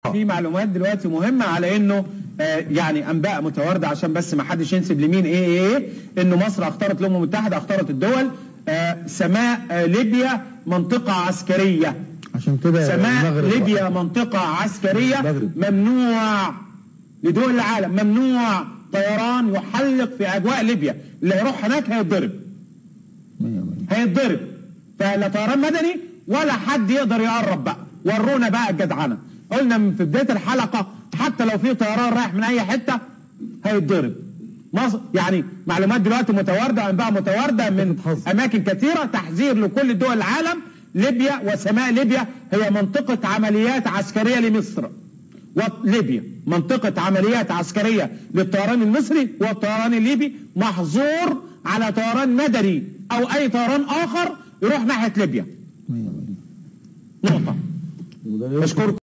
في معلومات دلوقتي مهمة على انه آه، يعني انباء متواردة عشان بس ما حدش ينسب لمين ايه ايه ايه انه مصر اختارت الامم المتحدة اختارت الدول آه، سماء آه، ليبيا منطقة عسكرية عشان كده سماء المغرب ليبيا منطقة عسكرية المغرب. ممنوع لدول العالم ممنوع طيران يحلق في اجواء ليبيا اللي هيروح هناك هيتضرب مية مية. هيتضرب فلا طيران مدني ولا حد يقدر يقرب بقى ورونا بقى الجدعنه قلنا من في بدايه الحلقه حتى لو في طيران رايح من اي حته هيتضرب مصر يعني معلومات دلوقتي متوارده انباء متوارده من بتتحذر. اماكن كثيره تحذير لكل دول العالم ليبيا وسماء ليبيا هي منطقه عمليات عسكريه لمصر وليبيا منطقة عمليات عسكرية للطيران المصري والطيران الليبي محظور على طيران مدني أو أي طيران آخر يروح ناحية ليبيا مية مية. نقطة وده يمكن- بشكركم